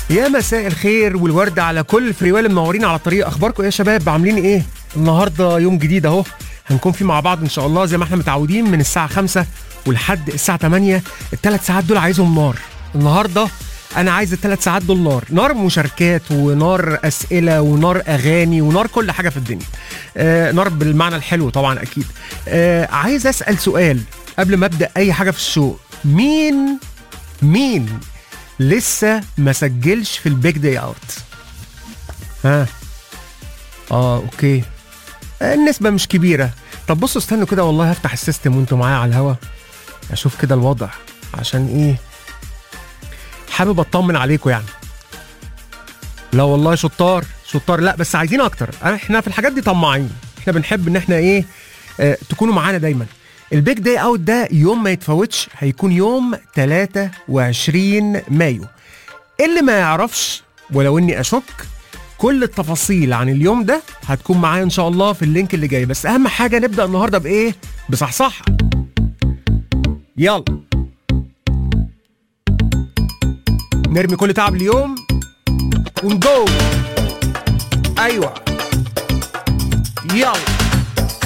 يا مساء الخير والورد على كل فريوال المنورين على الطريق اخباركم ايه يا شباب عاملين ايه النهارده يوم جديد اهو هنكون فيه مع بعض ان شاء الله زي ما احنا متعودين من الساعه 5 ولحد الساعه 8 الثلاث ساعات دول عايزهم نار النهارده انا عايز الثلاث ساعات دول نار نار مشاركات ونار اسئله ونار اغاني ونار كل حاجه في الدنيا آه نار بالمعنى الحلو طبعا اكيد آه عايز اسال سؤال قبل ما ابدا اي حاجه في الشو مين مين لسه ما سجلش في البيج داي اوت ها اه اوكي آه، النسبة مش كبيرة طب بصوا استنوا كده والله هفتح السيستم وانتوا معايا على الهوا اشوف كده الوضع عشان ايه حابب اطمن عليكم يعني لا والله شطار شطار لا بس عايزين اكتر احنا في الحاجات دي طماعين احنا بنحب ان احنا ايه اه تكونوا معانا دايما البيج داي اوت ده يوم ما يتفوتش هيكون يوم 23 مايو اللي ما يعرفش ولو اني اشك كل التفاصيل عن اليوم ده هتكون معايا ان شاء الله في اللينك اللي جاي بس اهم حاجه نبدا النهارده بايه بصحصح يلا نرمي كل تعب اليوم ونجو ايوه يلا